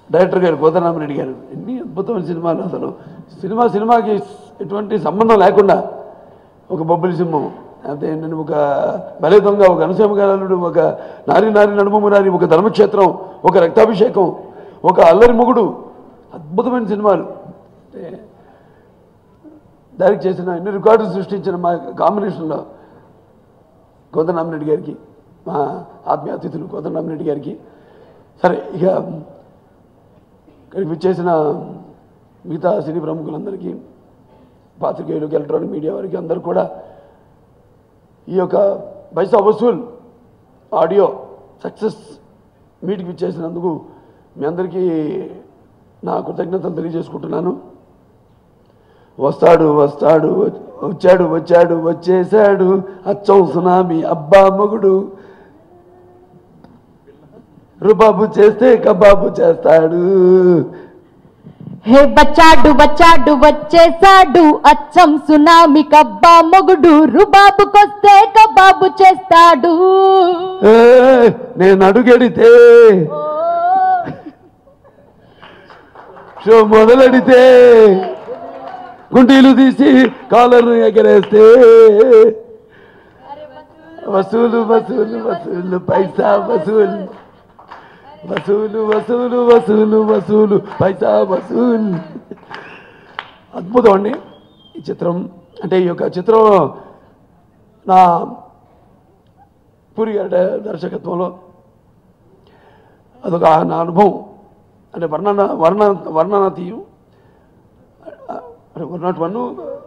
Director గారు కోదరామరెడ్డి గారు ఎన్ని అద్భుతమైన సినిమాలు అసలు సినిమా సినిమాకి ఎటువంటి సంబంధం లేకుండా ఒక బొబ్బిలి సింహం అయితే నేను ఒక బలే దొంగ ఒక అనుసమగారుడు ఒక నారి నారి నడుమ నారి ఒక ధర్మక్షేత్రం ఒక రక్తాభిషేకం ఒక అల్లరి మొగుడు అద్భుతమైన సినిమాలు అంటే డైరెక్ట్ చేసిన ఎన్ని రికార్డులు సృష్టించిన మా కాంబినేషన్లో కోదండరామరెడ్డి గారికి మా ఆత్మీయ అతిథులు కోదండరామరెడ్డి గారికి సరే ఇక ఇక్కడికి విచ్చేసిన మిగతా సినీ ప్రముఖులందరికీ పాత్రికేయులకు ఎలక్ట్రానిక్ మీడియా వారికి అందరూ కూడా ఈ యొక్క Paisa Vasool audio success meeting ఇచ్చేసినందుకు మీ అందరికీ నా కృతజ్ఞతలు తెలియజేసుకుంటున్నాను వస్తాడు వస్తాడు వచ్చాడు వచ్చాడు వచ్చేసాడు అచ్చం సునామీ అబ్బా మొగుడు రుబాబు చేస్తే కబాబు చేస్తాడు హే బచ్చాడు బచ్చాడు వచ్చేసాడు అచ్చం సునామి కబ్బా మొగుడు రుబాబుకొస్తే కబాబు చేస్తాడు ఏ, నేను అడుగెడితే షో మొదలెడితే గుండీలు తీసి కాలర్ను ఎగరేస్తే వసూలు వసూలు వసూలు పైసా వసూలు వసూలు వసూలు వసూలు వసూలు పైసా వసూలు అద్భుతం అండి ఈ చిత్రం అంటే ఈ యొక్క చిత్రం నా పూరి గారి డ- దర్శకత్వంలో అదొక నా అనుభవం అంటే వర్ణన వర్ణ వర్ణన తీయం అంటే వన్ నాట్ వన్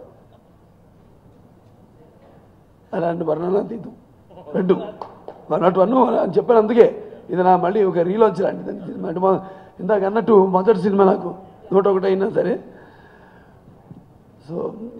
అలాంటి వర్ణన తీద్దాం రెండు వన్ నాట్ వన్ అని చెప్పాను అందుకే ఇది నా మళ్ళీ ఒక రీలాంచ్ లాంటిది అంటే మొ- ఇందాక అన్నట్టు మొదటి సినిమా నాకు నూట ఒకటి అయినా సరే సో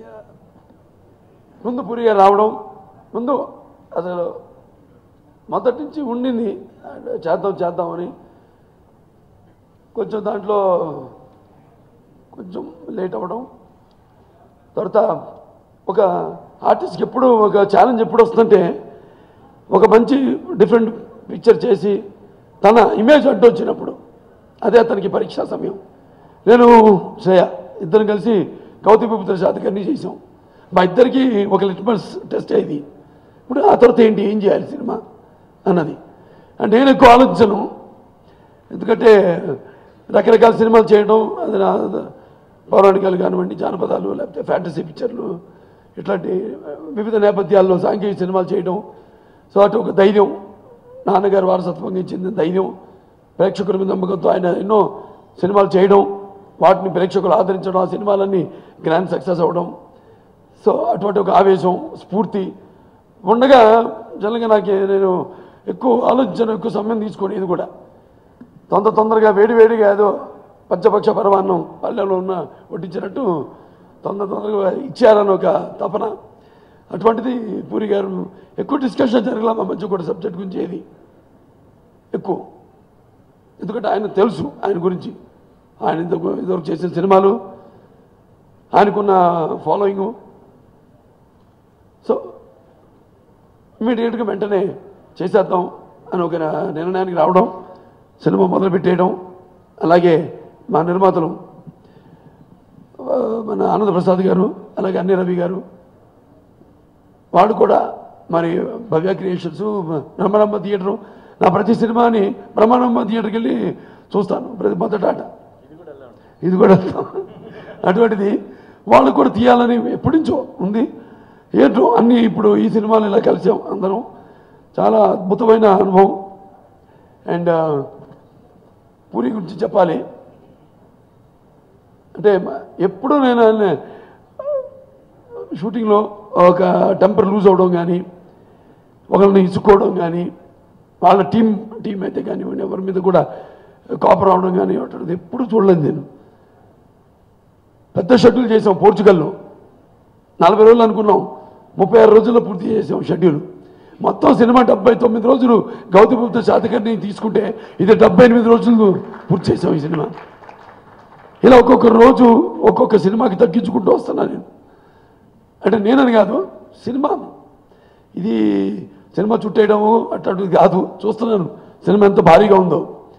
ముందు పూరి గారు రావడం ముందు అసలు మొదటి నుంచి ఉండింది అంటే చేద్దాం చేద్దామని కొంచెం దాంట్లో కొంచెం లేట్ అవ్వడం తర్వాత ఒక ఆర్టిస్ట్కి ఎప్పుడు ఒక ఛాలెంజ్ ఎప్పుడు వస్తుందంటే ఒక మంచి డిఫరెంట్ పిక్చర్ చేసి తన ఇమేజ్ అడ్డు వచ్చినప్పుడు అదే అతనికి పరీక్షా సమయం నేను శ్రేయ ఇద్దరం కలిసి కౌతిపుత్ర శాతకర్ణి చేసాం మా ఇద్దరికి ఒక లిట్మస్ టెస్ట్ అయ్యింది ఇప్పుడు ఆ తర్వాత ఏంటి ఏం చేయాలి సినిమా అన్నది అంటే నేను ఎక్కువ ఆలోచించను ఎందుకంటే రకరకాల సినిమాలు చేయడం అది నా పౌరాణికాలు కానివ్వండి జానపదాలు లేకపోతే ఫ్యాంటసీ పిక్చర్లు ఇట్లాంటి వివిధ నేపథ్యాల్లో సాంఘిక సినిమాలు చేయడం సో అటు ఒక ధైర్యం నాన్నగారు వారసత్వంగా ఇచ్చింది ధైర్యం ప్రేక్షకుల మీద నమ్మకంతో ఆయన ఎన్నో సినిమాలు చేయడం వాటిని ప్రేక్షకులు ఆదరించడం ఆ సినిమాలన్నీ గ్రాండ్ సక్సెస్ అవ్వడం సో అటువంటి ఒక ఆవేశం స్ఫూర్తి ఉండగా జనగా నాకు నేను ఎక్కువ ఆలోచించాను ఎక్కువ సమయం తీసుకొని ఇది కూడా తొందర తొందరగా వేడి వేడిగా ఏదో పంచపక్ష పరమాన్నం పల్లెలో ఉన్న వడ్డించినట్టు తొందర తొందరగా ఇచ్చారని ఒక తపన అటువంటిది పూరి గారు ఎక్కువ డిస్కషన్ జరగల మా మధ్య కూడా సబ్జెక్ట్ గురించి ఏది ఎక్కువ ఎందుకంటే ఆయన తెలుసు ఆయన గురించి ఆయన ఇంతకు ఇదివరకు చేసిన సినిమాలు ఆయనకున్న ఫాలోయింగు సో ఇమీడియట్గా వెంటనే చేసేద్దాం అని ఒక నిర్ణయానికి రావడం సినిమా మొదలు పెట్టేయడం అలాగే మా నిర్మాతలు ఆ, మన ఆనంద ప్రసాద్ గారు అలాగే అన్ని రవి గారు వాళ్ళు కూడా మరి భవ్య క్రియేషన్స్ బ్రహ్మరమ్మ థియేటరు నా ప్రతి సినిమాని బ్రహ్మరమ్మ థియేటర్కి వెళ్ళి చూస్తాను ప్రతి మొదట ఆట ఇది కూడా వెళ్తాం. అటువంటిది వాళ్ళు కూడా తీయాలని ఎప్పటి నుంచో ఉంది ఏంటో అన్నీ ఇప్పుడు ఈ సినిమాలు ఇలా కలిసాం అందరం చాలా అద్భుతమైన అనుభవం అండ్ పూరి గురించి చెప్పాలి అంటే మ- ఎప్పుడూ నేను ఆయన షూటింగ్లో ఒక టెంపర్ లూజ్ అవడం కానీ ఒకరిని ఇసుకోవడం కానీ వాళ్ళ టీం టీం అయితే కానివ్వండి ఎవరి మీద కూడా కాపర్ అవడం కానీ అటువంటిది ఎప్పుడు చూడలేదు నేను పెద్ద షెడ్యూల్ చేసాం పోర్చుగల్లో నలభై రోజులు అనుకున్నాం ముప్పై ఆరు రోజుల్లో పూర్తి చేసాం షెడ్యూల్ మొత్తం సినిమా డెబ్బై తొమ్మిది రోజులు గౌతమిపుత్ర శాతకర్ణి తీసుకుంటే ఇది డెబ్బై ఎనిమిది రోజులు పూర్తి చేసాం ఈ సినిమా ఇలా ఒక్కొక్క రోజు ఒక్కొక్క సినిమాకి తగ్గించుకుంటూ వస్తున్నాను నేను అంటే నేనని కాదు సినిమా ఇది సినిమా చుట్టేయడము అట్లాంటిది కాదు చూస్తున్నాను సినిమా ఎంత భారీగా ఉందో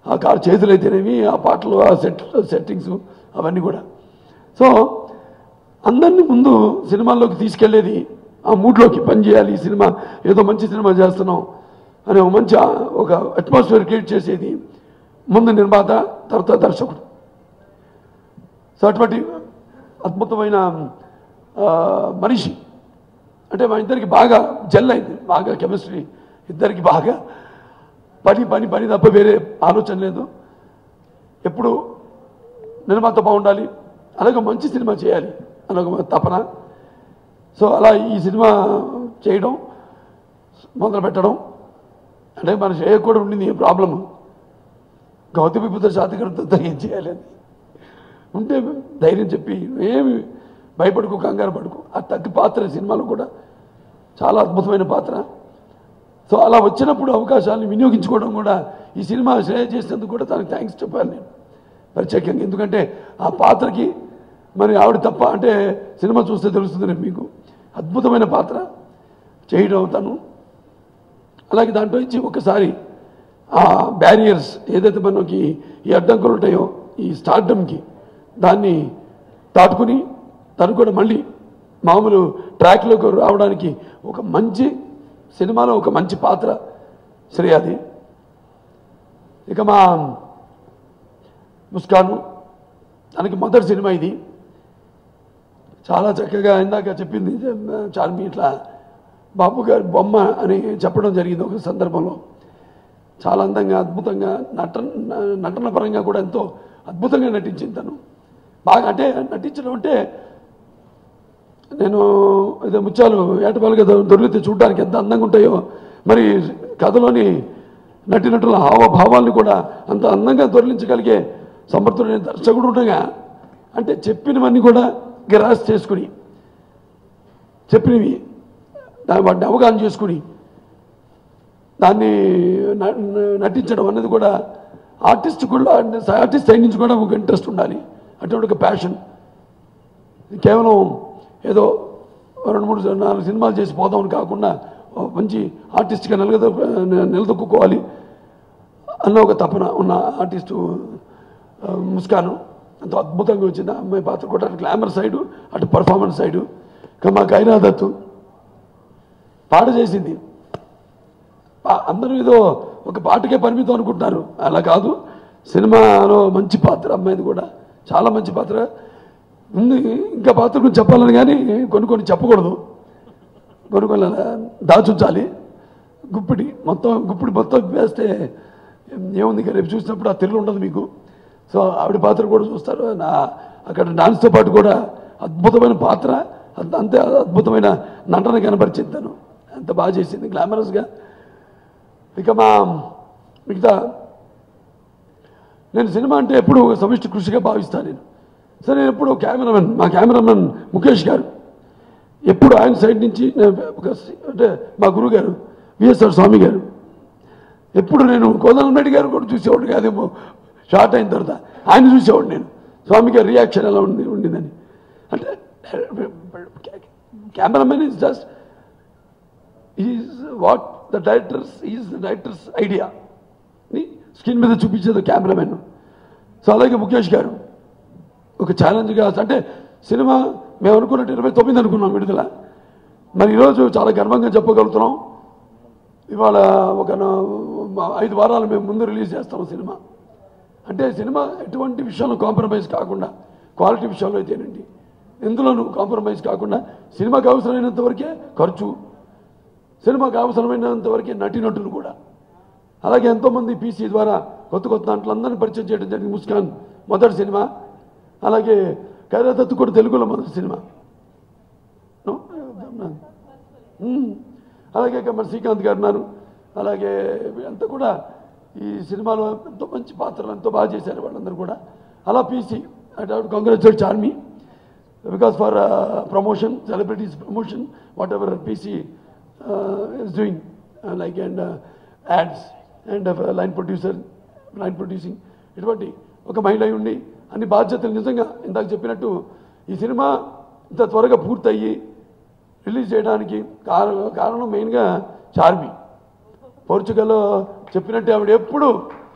ఆ కారు చేతులు అయితేనేమి ఆ పాటలు ఆ సెట్ సెట్టింగ్స్ అవన్నీ కూడా సో అందరినీ ముందు సినిమాల్లోకి తీసుకెళ్లేది ఆ మూడ్లోకి పని చేయాలి ఈ సినిమా ఏదో మంచి సినిమా చేస్తున్నాం అనే ఒక మంచి ఆ- ఒక అట్మాస్ఫియర్ క్రియేట్ చేసేది ముందు నిర్మాత తర్వాత దర్శకుడు సో అటువంటి అద్భుతమైన ఆ, మనిషి అంటే మా ఇద్దరికి బాగా జెల్ అయింది బాగా కెమిస్ట్రీ ఇద్దరికి బాగా పని పని పని తప్ప వేరే ఆలోచన లేదు ఎప్పుడు నిర్మాత బాగుండాలి అలాగే మంచి సినిమా చేయాలి అని ఒక తపన సో అలా ఈ సినిమా చేయడం మొదలు పెట్టడం అంటే మన శ్రేయ కూడా ఉండింది ప్రాబ్లము గౌతమి పుత్ర శాతకరంతో ఏం చేయాలి అని ఉంటే ధైర్యం చెప్పి ఏమి భయపడుకో కంగారు పడుకో ఆ తగ్గి పాత్ర సినిమాలో కూడా చాలా అద్భుతమైన పాత్ర సో అలా వచ్చినప్పుడు అవకాశాలను వినియోగించుకోవడం కూడా ఈ సినిమా శ్రేయ చేసినందుకు కూడా తనకు థ్యాంక్స్ చెప్పాలి నేను ప్రత్యేకంగా ఎందుకంటే ఆ పాత్రకి మరి ఆవిడ తప్ప అంటే సినిమా చూస్తే తెలుస్తుంది రేపు మీకు అద్భుతమైన పాత్ర చేయడం తను అలాగే దాంట్లో ఇచ్చి ఒకసారి ఆ బ్యారియర్స్ ఏదైతే మనకి ఈ అడ్డంకులు ఉంటాయో ఈ స్టార్డమ్కి దాన్ని దాటుకుని తను కూడా మళ్ళీ మామూలు ట్రాక్లోకి రావడానికి ఒక మంచి సినిమాలో ఒక మంచి పాత్ర శ్రేయాది ఇక మా ముస్కాను తనకి మొదటి సినిమా ఇది చాలా చక్కగా ఇందాక చెప్పింది చార్మి ఇట్లా బాబు గారి బొమ్మ అని చెప్పడం జరిగింది ఒక సందర్భంలో చాలా అందంగా అద్భుతంగా నటన నటన పరంగా కూడా ఎంతో అద్భుతంగా నటించింది తను బాగా అంటే నటించడం అంటే నేను ఇదే ముత్యాలు ఏటపాలుగా దొరికితే చూడడానికి ఎంత అందంగా ఉంటాయో మరి కథలోని నటినటుల హావభావాల్ని కూడా అంత అందంగా దొరిలించగలిగే సమర్థుడైన దర్శకుడు ఉండగా అంటే చెప్పినవన్నీ కూడా గ్రాస్ చేసుకుని చెప్పినవి దాన్ని వాటిని అవగాహన చేసుకుని దాన్ని న- న- నటించడం అనేది కూడా ఆర్టిస్ట్ కూడా ఆర్టిస్ట్ సైడ్ నుంచి కూడా ఒక ఇంట్రెస్ట్ ఉండాలి అటువంటి ఒక ప్యాషన్ కేవలం ఏదో రెండు మూడు నాలుగు సినిమాలు చేసి పోదామని కాకుండా ఓ మంచి ఆర్టిస్ట్గా నిలగద నిలదొక్కుకోవాలి అన్న ఒక తపన ఉన్న ఆర్టిస్టు ఆ, ముస్కాను ఎంతో అద్భుతంగా వచ్చింది ఆ అమ్మాయి పాత్ర కూడా అటు గ్లామర్ సైడు అటు పర్ఫార్మెన్స్ సైడు ఇక మా కైనా దత్తు పాట చేసింది పా- అందరూ ఏదో ఒక పాటకే పరిమితం అనుకుంటున్నారు అలా కాదు సినిమాలో మంచి పాత్ర అమ్మాయిది కూడా చాలా మంచి పాత్ర ఉంది ఇంకా పాత్ర గురించి చెప్పాలని కానీ కొన్ని కొన్ని చెప్పకూడదు కొన్ని కొన్ని అలా దాచుంచాలి గుప్పిడి మొత్తం గుప్పిడి మొత్తం వేస్తే ఏముంది ఇక రేపు చూసినప్పుడు ఆ తెల్లు ఉండదు మీకు సో ఆవిడ పాత్ర కూడా చూస్తారు నా అక్కడ డాన్స్తో పాటు కూడా అద్భుతమైన పాత్ర అంత అంతే అద్భుతమైన నటన కనపరిచింది తను అంత బాగా చేసింది గ్లామరస్గా ఇక మా మిగతా నేను సినిమా అంటే ఎప్పుడు ఒక సమిష్టి కృషిగా భావిస్తాను నేను సరే నేను ఎప్పుడు కెమెరామెన్ మా కెమెరామెన్ ముఖేష్ గారు ఎప్పుడు ఆయన సైడ్ నుంచి నేను ఒక సి- అంటే మా గురువు గారు విఎస్ఆర్ స్వామి గారు ఎప్పుడు నేను కోదండరెడ్డి గారు కూడా చూసేవాడు కాదేమో షార్ట్ అయిన తర్వాత ఆయన చూసేవాడు నేను స్వామి గారి రియాక్షన్ ఎలా ఉండి ఉండిందని అంటే cameraman is just is what the director's is the director's idea ని స్క్రీన్ మీద చూపించేది కెమెరామెన్ సో అలాగే ముఖేష్ గారు ఒక ఛాలెంజ్గా అంటే సినిమా మేము అనుకున్నట్టు ఇరవై తొమ్మిది అనుకున్నాం విడుదల మరి ఈరోజు చాలా గర్వంగా చెప్పగలుగుతున్నాం ఇవాళ ఒక నా- ఐదు వారాలు మేము ముందు రిలీజ్ చేస్తాం సినిమా అంటే సినిమా ఎటువంటి విషయంలో కాంప్రమైజ్ కాకుండా క్వాలిటీ విషయంలో అయితేనండి ఎందులోనూ కాంప్రమైజ్ కాకుండా సినిమాకి అవసరమైనంత వరకే ఖర్చు సినిమాకి అవసరమైనంత వరకే నటినటులు కూడా అలాగే ఎంతోమంది పీసీ ద్వారా కొత్త కొత్త దాంట్లో అందరినీ పరిచయం చేయడం జరిగింది ముస్కాన్ మొదటి సినిమా అలాగే కైరాదత్తు కూడా తెలుగులో మొదటి సినిమా No? మ్మ్. అలాగే ఇక మన శ్రీకాంత్ గారు ఉన్నారు అలాగే అంతా కూడా ఈ సినిమాలో ఎంతో మంచి పాత్రలు ఎంతో బాగా చేశారు వాళ్ళందరూ కూడా అలా పీసీ అంటే ఆవిడ congratulate Charmi because for promotion celebrities promotion whatever PC is doing like and ads and line producer line producing ఇటువంటి ఒక మహిళ అయి ఉండి అన్ని బాధ్యతలు నిజంగా ఇందాక చెప్పినట్టు ఈ సినిమా ఇంత త్వరగా పూర్తయ్యి రిలీజ్ చేయడానికి కారణం కారణం మెయిన్గా చార్మి పోర్చుగల్లో చెప్పినట్టు ఆవిడ ఎప్పుడు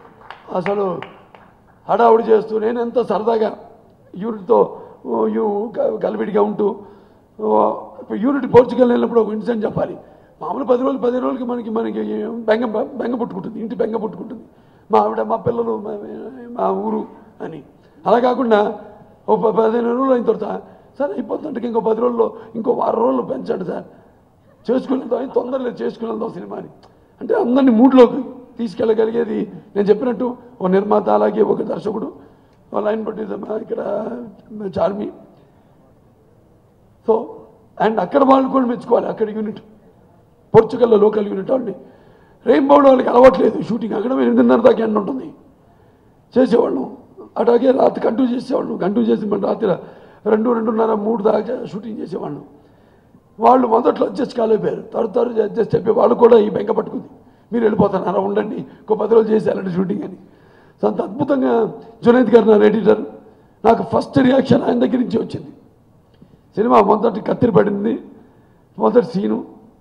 అసలు హడావుడి చేస్తూ నేను ఎంత సరదాగా యూనిట్తో ఓ, యూ గ- గలిబిడిగా ఉంటూ ఓ, ఇప్పుడు యూనిట్ పోర్చుగల్ వెళ్ళినప్పుడు ఒక ఇన్సిడెంట్ చెప్పాలి మామూలు పది రోజులు పది రోజులకి మనకి మనకి బెంగ బెంగ పుట్టుకుంటుంది ఇంటి బెంగ పుట్టుకుంటుంది మా ఆవిడ మా పిల్లలు మా- మా ఊరు అని అలా కాకుండా ఓ ప- పదిహేను రోజులు అయిన తర్వాత సార్ అయిపోతుంటే ఇంకో పది రోజుల్లో ఇంకో వారం రోజులు పెంచండి సార్ చేసుకునేద్దాం తొందరలో చేసుకునేద్దాం సినిమాని అంటే అందరినీ మూడ్లోకి తీసుకెళ్ళగలిగేది నేను చెప్పినట్టు ఓ నిర్మాత అలాగే ఒక దర్శకుడు ఓ లైన్ పట్టిద్దాం ఇక్కడ చార్మి సో అండ్ అక్కడ వాళ్ళు కూడా మెచ్చుకోవాలి అక్కడ యూనిట్ పోర్చుగల్లో లోకల్ యూనిట్ వాళ్ళని రెయిన్బోడ్ వాళ్ళకి అలవాట్లేదు షూటింగ్ అక్కడ ఎనిమిదిన్నర దాకా ఎండ ఉంటుంది చేసేవాళ్ళం అట్లాగే రాత్రి కంటిన్యూ చేసేవాళ్ళం కంటిన్యూ చేసి మన రాత్రి రెండు రెండున్నర మూడు దాకా షూటింగ్ చేసేవాళ్ళం వాళ్ళు మొదట్లో అడ్జస్ట్ కాలేపోయారు తర్వాత తర్వాత అడ్జస్ట్ అయిపోయి వాళ్ళు కూడా ఈ బెంక పట్టుకుంది మీరు వెళ్ళిపోతున్నారా ఉండండి ఇంకో పది రోజులు చేసేయాలంటే షూటింగ్ అని సో అంత అద్భుతంగా జునైద్ గారు నా ఎడిటర్ నాకు ఫస్ట్ రియాక్షన్ ఆయన దగ్గర నుంచి వచ్చింది సినిమా మొదటి కత్తిరి పడింది మొదటి సీను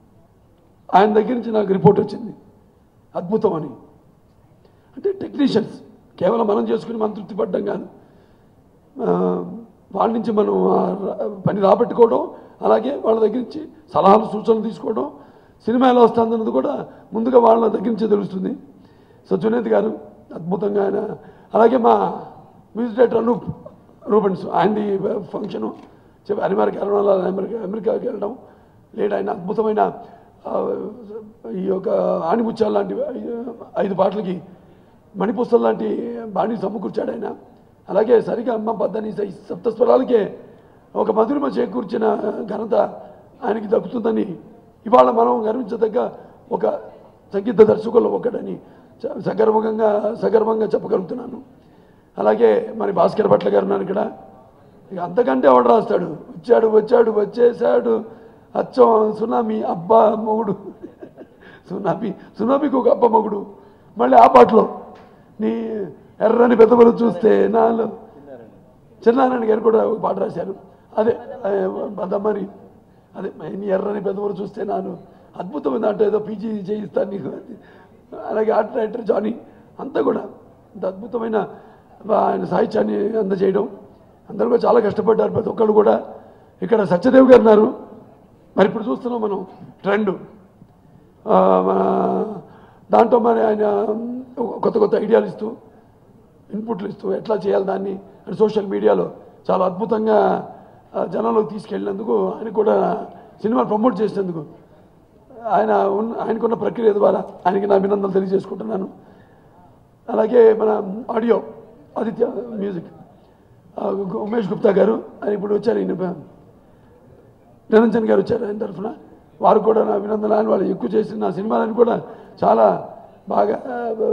ఆయన దగ్గర నుంచి నాకు రిపోర్ట్ వచ్చింది అద్భుతం అని అంటే టెక్నీషియన్స్ కేవలం మనం చేసుకుని మనం తృప్తి పడ్డం కాదు ఆ, వాళ్ళ నుంచి మనం ఆ ర- పని రాబట్టుకోవడం అలాగే వాళ్ళ దగ్గర నుంచి సలహాలు సూచనలు తీసుకోవడం సినిమా ఎలా వస్తుందన్నది కూడా ముందుగా వాళ్ళ దగ్గర నుంచే తెలుస్తుంది సో జునేద్ గారు అద్భుతంగా ఆయన అలాగే మా మ్యూజిక్ డైరెక్టర్ అనూప్ రూబెన్స్ ఆయనది ఫంక్షను చెప్పి అమెరికా వెళ్ళడం అలా అమెరికా అమెరికాకి వెళ్ళడం లేడు ఆయన అద్భుతమైన ఆ, ఈ యొక్క ఆణిముత్యాలు లాంటి ఐదు పాటలకి మణిపుస్తల్ లాంటి బాణి సమకూర్చాడు ఆయన అలాగే సరిగా అమ్మ పద్దని సై- సప్తస్వరాలకే ఒక మధురిమ చేకూర్చిన ఘనత ఆయనకి దక్కుతుందని ఇవాళ మనం గర్వించదగ్గ ఒక సంగీత దర్శకుల్లో ఒకడని స- సగర్వంగా సగర్వంగా చెప్పగలుగుతున్నాను అలాగే మరి భాస్కర్ భట్ల గారు ఉన్నారు ఇక్కడ ఇక అంతకంటే ఎవడు రాస్తాడు వచ్చాడు వచ్చాడు వచ్చేసాడు అచ్చం సునామీ అబ్బా మొగుడు సునామీ సునామీకి ఒక అబ్బ మొగుడు మళ్ళీ ఆ పాటలో నీ ఎర్రని పెద్దవలు చూస్తే నాలో చిన్నారాయణ గారు కూడా ఒక పాట రాశారు అదే బద్దమ్మని అదే నీ ఎర్రని పెద్దవలు చూస్తే నాను అద్భుతమైన అంటే ఏదో పీజీ చేయిస్తాను నీకు అలాగే ఆర్ట్ రైటర్ జానీ అంతా కూడా అంత అద్భుతమైన ఆయన సాహిత్యాన్ని అందజేయడం అందరూ కూడా చాలా కష్టపడ్డారు ప్రతి ఒక్కళ్ళు కూడా ఇక్కడ సత్యదేవ్ గారు ఉన్నారు మరి ఇప్పుడు చూస్తున్నాం మనం ట్రెండ్ ఆ, మన దాంట్లో మరి ఆయన కొత్త కొత్త ఐడియాలు ఇస్తూ ఇన్పుట్లు ఇస్తూ ఎట్లా చేయాలి దాన్ని అని సోషల్ మీడియాలో చాలా అద్భుతంగా ఆ, జనంలోకి తీసుకెళ్ళినందుకు ఆయన కూడా సినిమా ప్రమోట్ చేసినందుకు ఆయన ఉన్న ఆయనకున్న ప్రక్రియ ద్వారా ఆయనకి నా అభినందనలు తెలియజేసుకుంటున్నాను అలాగే మన ఆడియో ఆదిత్య మ్యూజిక్ ఆ, ఉమేష్ గుప్తా గారు ఆయన ఇప్పుడు వచ్చారు ఈయన నిరంజన్ గారు వచ్చారు ఆయన తరఫున వారు కూడా నా అభినందనలు ఆయన వాళ్ళు ఎక్కువ చేసిన నా సినిమాలను కూడా చాలా బాగా ఆ,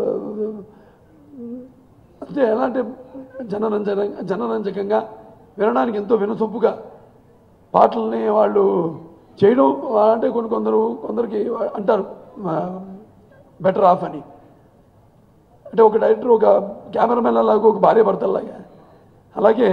అంటే ఎలా అంటే జనరంజన జనరంజకంగా వినడానికి ఎంతో వినసొంపుగా పాటల్ని వాళ్ళు చేయడం అంటే కొన్ని కొందరు కొందరికి అంటారు బెటర్ ఆఫ్ అని అంటే ఒక డైరెక్టర్ ఒక కెమెరామెన్ అలాగా ఒక భార్య భర్తలాగా అలాగే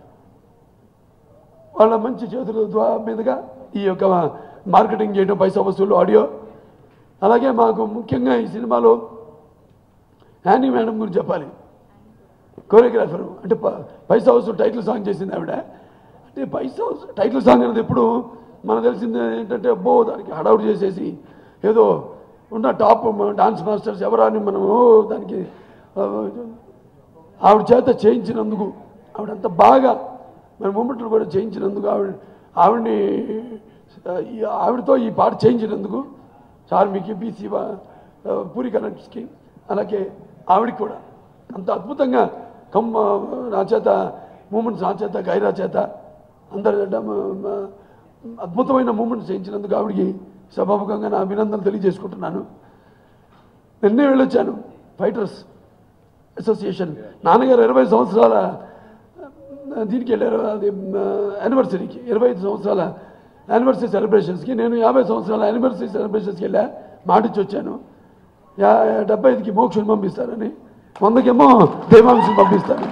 వాళ్ళ మంచి చేతుల ద్వారా మీదుగా ఈ యొక్క మార్కెటింగ్ చేయడం పైసా వసూలు ఆడియో అలాగే మాకు ముఖ్యంగా ఈ సినిమాలో యానీ మేడం గురించి చెప్పాలి కోరియోగ్రాఫర్ అంటే ప- పైసా హౌస్ టైటిల్ సాంగ్ చేసింది ఆవిడ అంటే పైసా హౌస్ టైటిల్ సాంగ్ అనేది ఎప్పుడు మనకు తెలిసింది ఏంటంటే అబ్బో దానికి హడావుడి చేసేసి ఏదో ఉన్న టాప్ డాన్స్ మాస్టర్స్ ఎవరా అని మనం ఓ దానికి ఆ, ఆవిడ చేత చేయించినందుకు ఆవిడ అంత బాగా మన మూమెంట్లు కూడా చేయించినందుకు ఆవిడ ఆవిడని ఆ, ఈ ఆవిడతో ఈ పాట చేయించినందుకు చార్మికి బీసీ పూరి కనెక్ట్స్కి అలాగే ఆవిడకి కూడా అంత అద్భుతంగా కమ్మ నా చేత మూమెంట్స్ నా చేత గైరా చేత అందరి చేత మ- మ- అద్భుతమైన మూమెంట్స్ చేయించినందుకు ఆవిడకి సభాముఖంగా నా అభినందనలు తెలియజేసుకుంటున్నాను నిన్నే వెళ్ళొచ్చాను ఫైటర్స్ అసోసియేషన్ నాన్నగారు ఇరవై సంవత్సరాల ఆ, దీనికి వెళ్ళారు అది యానివర్సరీకి ఇరవై ఐదు సంవత్సరాల యానివర్సరీ సెలబ్రేషన్స్కి నేను యాభై సంవత్సరాల యానివర్సరీ సెలబ్రేషన్స్కి వెళ్ళా మాటిచ్చి వచ్చాను యా డెబ్బై ఐదుకి మోక్షుని పంపిస్తారని వందకేమో దేవాంశం పంపిస్తారు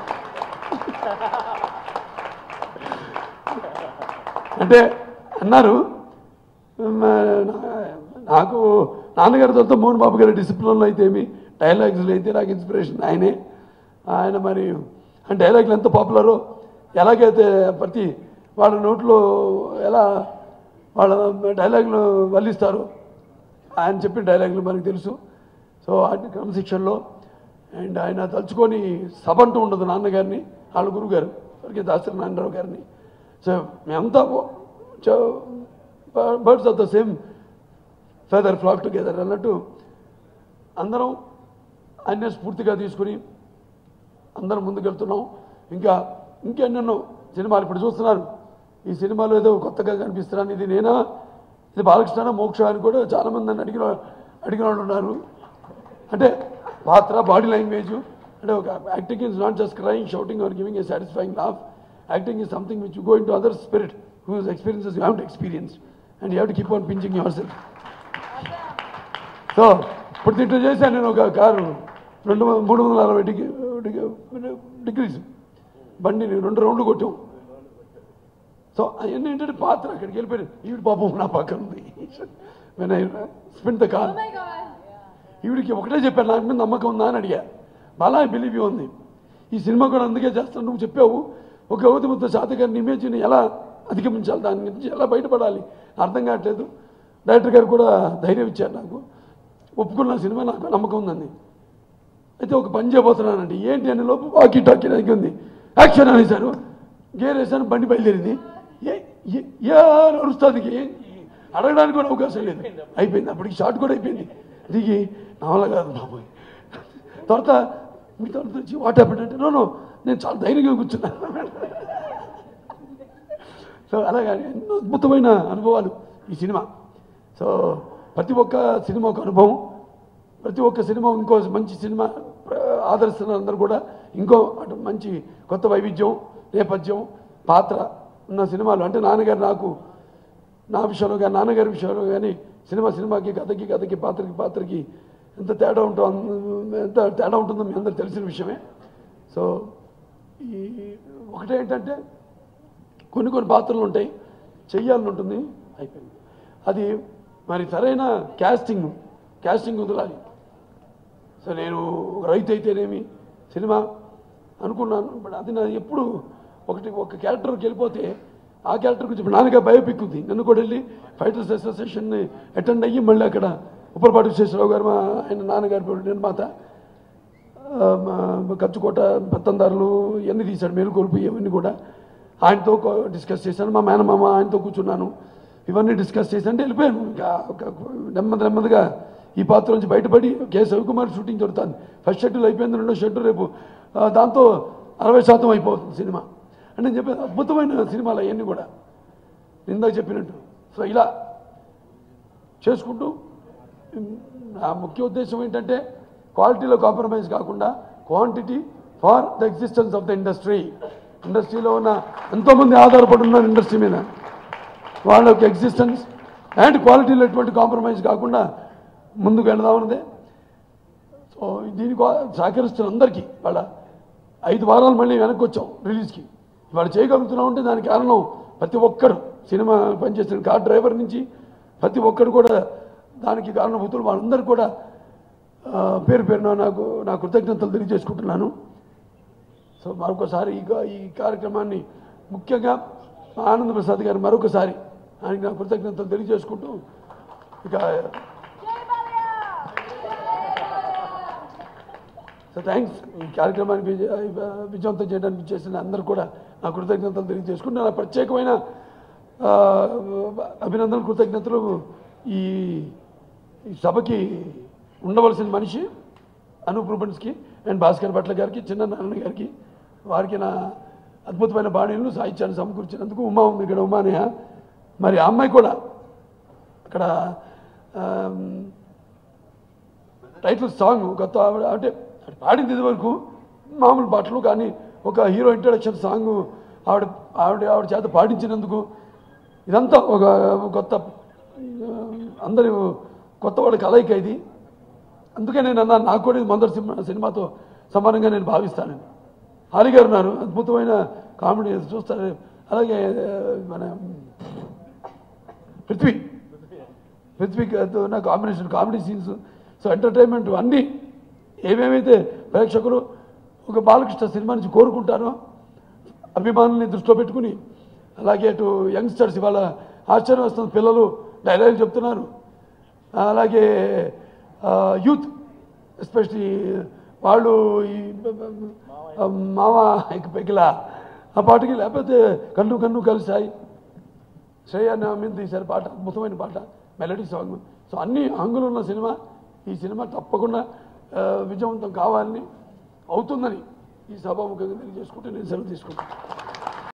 అంటే అన్నారు మ, నా- నాకు నాన్నగారితో మోహన్ బాబు గారి డిసిప్లిన్లో అయితే ఏమి డైలాగ్స్లో అయితే నాకు ఇన్స్పిరేషన్ ఆయనే ఆయన మరి ఆ డైలాగులు ఎంత పాపులరో ఎలాగైతే ప్రతి వాళ్ళ నోట్లో ఎలా వాళ్ళ డైలాగులు వల్లిస్తారు ఆయన చెప్పిన డైలాగులు మనకు తెలుసు సో ఆయన క్రమశిక్షణలో అండ్ ఆయన తలుచుకొని సభ అంటూ ఉండదు నాన్నగారిని వాళ్ళ గురువు గారు స్వర్గీయ దాసరి నారాయణరావు గారిని సో మేమంతా birds of the same feather flock together అన్నట్టు అందరం ఆయన స్ఫూర్తిగా తీసుకుని అందరం ముందుకెళ్తున్నాం ఇంకా ఇంకెన్నెన్నో సినిమాలు ఇప్పుడు చూస్తున్నారు ఈ సినిమాలో ఏదో కొత్తగా కనిపిస్తున్నాను ఇది నేనా ఇది బాలకృష్ణ మోక్ష అని కూడా చాలామంది నన్ను అడిగిన అడిగిన వాళ్ళు ఉన్నారు అంటే పాత్ర బాడీ లాంగ్వేజ్ అంటే ఒక acting is not just crying shouting or giving a satisfying laugh acting is something which go into other spirit whose experiences you have to experience and you have to keep on pinching yourself so ఇప్పుడు తిట్టు చేశాను నేను ఒక car రెండు వ- మూడు వందల అరవై డిగ్రీ డిగ్రీస్ బండిని రెండు రౌండ్లు కొట్టాం సో అవన్నీ ఏంటంటే పాత్ర అక్కడికి వెళ్ళిపోయాడు ఈవిడ పాపం నా పక్కన ఉంది స్పెండ్ ద కార్ ఈవిడికి ఒకటే చెప్పాను నాకు మీద నమ్మకం ఉందా అని అడిగా బాలా బిలీవ్ యూ ఉంది ఈ సినిమా కూడా అందుకే చేస్తాను నువ్వు చెప్పావు ఒక గౌతమ బుద్ధ శాతగారిని ఇమేజ్ని ఎలా అధిగమించాలి దాని గురించి ఎలా బయటపడాలి అర్థం కావట్లేదు డైరెక్టర్ గారు కూడా ధైర్యం ఇచ్చారు నాకు ఒప్పుకున్న సినిమా నాకు నమ్మకం ఉందండి అయితే ఒక పని చేయబోతున్నానండి ఏంటి అని లోపు వాకీ టాకీ నాకు ఉంది యాక్షన్ అనేసాను గేర్ వేసాను బండి బయలుదేరింది ఏ ఏ- ఏ నడుస్తుంది ఏ- అడగడానికి కూడా అవకాశం లేదు అయిపోయింది అప్పటికి షార్ట్ కూడా అయిపోయింది దిగి నా వల్ల కాదు బాబోయ్ తర్వాత మీ తర్వాత వచ్చి వాట్ హ్యాపెండ్ అంటే నో నో నేను చాలా ధైర్యంగా కూర్చున్నాను సో అలాగే ఎన్నో అద్భుతమైన అనుభవాలు ఈ సినిమా సో ప్రతి ఒక్క సినిమా ఒక అనుభవం ప్రతి ఒక్క సినిమా ఇంకో మంచి సినిమా ప్ర- ఆదరిస్తున్నారు అందరూ కూడా ఇంకో అటు మంచి కొత్త వైవిధ్యం నేపథ్యం పాత్ర ఉన్న సినిమాలు అంటే నాన్నగారు నాకు నా విషయంలో కానీ నాన్నగారి విషయంలో కానీ సినిమా సినిమాకి కథకి కథకి పాత్రకి పాత్రకి ఎంత తేడా ఉంటుందో ఎంత తేడా ఉంటుందో మీ అందరు తెలిసిన విషయమే సో ఈ ఒకటే ఏంటంటే కొన్ని కొన్ని పాత్రలు ఉంటాయి చెయ్యాలని ఉంటుంది అయిపోయింది అది మరి సరైన క్యాస్టింగ్ క్యాస్టింగ్ వదలాలి సో నేను ఒక రైతు అయితేనేమి సినిమా అనుకున్నాను బట్ అది నా ఎప్పుడు ఒకటి ఒక క్యారెక్టర్కి వెళ్ళిపోతే ఆ క్యారెక్టర్ గురించి ఇప్పుడు నాన్నగా బయోపిక్ ఉంది నన్ను కూడా వెళ్ళి ఫైటర్స్ అసోసియేషన్ని అటెండ్ అయ్యి మళ్ళీ అక్కడ ఉప్పలపాటి విశ్వేశ్వరరావు గారు మా ఆయన నాన్నగారు నిర్మాత ఆ, మా కంచుకోట పెత్తందారులు ఇవన్నీ తీశాడు మేలుకొల్పు ఇవన్నీ కూడా ఆయనతో కో- డిస్కస్ చేశాను మా మేనమామ ఆయనతో కూర్చున్నాను ఇవన్నీ డిస్కస్ చేసి అంటే వెళ్ళిపోయాను ఇంకా ఒక నెమ్మది నెమ్మదిగా ఈ పాత్ర నుంచి బయటపడి కె రవికుమార్ షూటింగ్ జరుగుతుంది ఫస్ట్ షెడ్యూల్ అయిపోయింది రెండో షెడ్యూల్ రేపు ఆ, దాంతో అరవై శాతం అయిపోతుంది సినిమా అంటే నేను చెప్పేది అద్భుతమైన సినిమాలు అవన్నీ కూడా ఇందాక చెప్పినట్టు సో ఇలా చేసుకుంటూ ఉమ్, నా ముఖ్య ఉద్దేశం ఏంటంటే క్వాలిటీలో కాంప్రమైజ్ కాకుండా quantity for the existence of the industry ఇండస్ట్రీలో ఉన్న ఎంతోమంది ఆధారపడి ఉన్నారు ఇండస్ట్రీ మీద వాళ్ళ యొక్క ఎగ్జిస్టెన్స్ అండ్ క్వాలిటీలో ఎటువంటి కాంప్రమైజ్ కాకుండా ముందుకు వెళదామన్నదే సో దీనికి సహకరిస్తున్న అందరికీ వాళ్ళ ఐదు వారాలు మళ్ళీ వెనక్కి వచ్చాం రిలీజ్కి ఇవాళ చేయగలుగుతున్నాం అంటే దానికి కారణం ప్రతి ఒక్కరు సినిమా పనిచేసిన కార్ డ్రైవర్ నుంచి ప్రతి ఒక్కరు కూడా దానికి కారణభూతులు వాళ్ళందరూ కూడా ఆ, పేరు పేరున నాకు నా కృతజ్ఞతలు తెలియజేసుకుంటున్నాను సో మరొకసారి ఈ గా- ఈ కార్యక్రమాన్ని ముఖ్యంగా మా ఆనంద్ ప్రసాద్ గారు మరొకసారి ఆయనకి నా కృతజ్ఞతలు తెలియజేసుకుంటూ ఇక సో థ్యాంక్స్ ఈ కార్యక్రమాన్ని విజయ విజయవంతం చేయడానికి చేసిన అందరూ కూడా నా కృతజ్ఞతలు తెలియజేసుకుంటూ నా ప్రత్యేకమైన ఆ, అభినందనలు కృతజ్ఞతలు ఈ ఈ సభకి ఉండవలసిన మనిషి అనూప్ రూబెన్స్కి అండ్ భాస్కర్ భట్ల గారికి చిన్న నాన్న గారికి వారికి నా అద్భుతమైన బాణీలను సాహిత్యాన్ని సమకూర్చినందుకు ఉమా ఉంది ఇక్కడ ఉమానేహ మరి ఆ అమ్మాయి కూడా అక్కడ ఆమ్, టైటిల్ సాంగ్ కొత్త ఆవిడ అంటే అది పాడింది ఇది వరకు మామూలు పాటలు కానీ ఒక హీరో ఇంట్రడక్షన్ సాంగ్ ఆవిడ ఆవిడ ఆవిడ చేత పాడించినందుకు ఇదంతా ఒక కొత్త ఆ, అందరి కొత్త వాళ్ళ కలయిక ఇది అందుకే నేను అన్నాను నాకు కూడా ఇది మొదటి సినిమా సినిమాతో సమానంగా నేను భావిస్తాను హాలి గారు ఉన్నారు అద్భుతమైన కామెడీ చూస్తారు అలాగే ఆ, మన పృథ్వీ పృథ్వీతో నా combination comedy scenes so entertainment అన్నీ ఏమేమైతే ప్రేక్షకులు ఒక బాలకృష్ణ సినిమా నుంచి కోరుకుంటారో అభిమానుల్ని దృష్టిలో పెట్టుకుని అలాగే అటు యంగ్స్టర్స్ ఇవాళ ఆశ్చర్యం వస్తుంది పిల్లలు డైలాగ్ చెప్తున్నారు అలాగే యూత్ ఎస్పెషలీ వాళ్ళు ఈ ఆ, మామ ఇంక పెగిల ఆ పాటకి లేకపోతే కన్ను కన్ను కలిసాయి శ్రేయ నా మీద తీశారు పాట అద్భుతమైన పాట మెలడీ సాంగ్ సో అన్ని హంగులు ఉన్న సినిమా ఈ సినిమా తప్పకుండా ఆ, విజయవంతం కావాలని అవుతుందని ఈ సభాముఖంగా తెలియజేసుకుంటే నేను సెలవు తీసుకుంటాను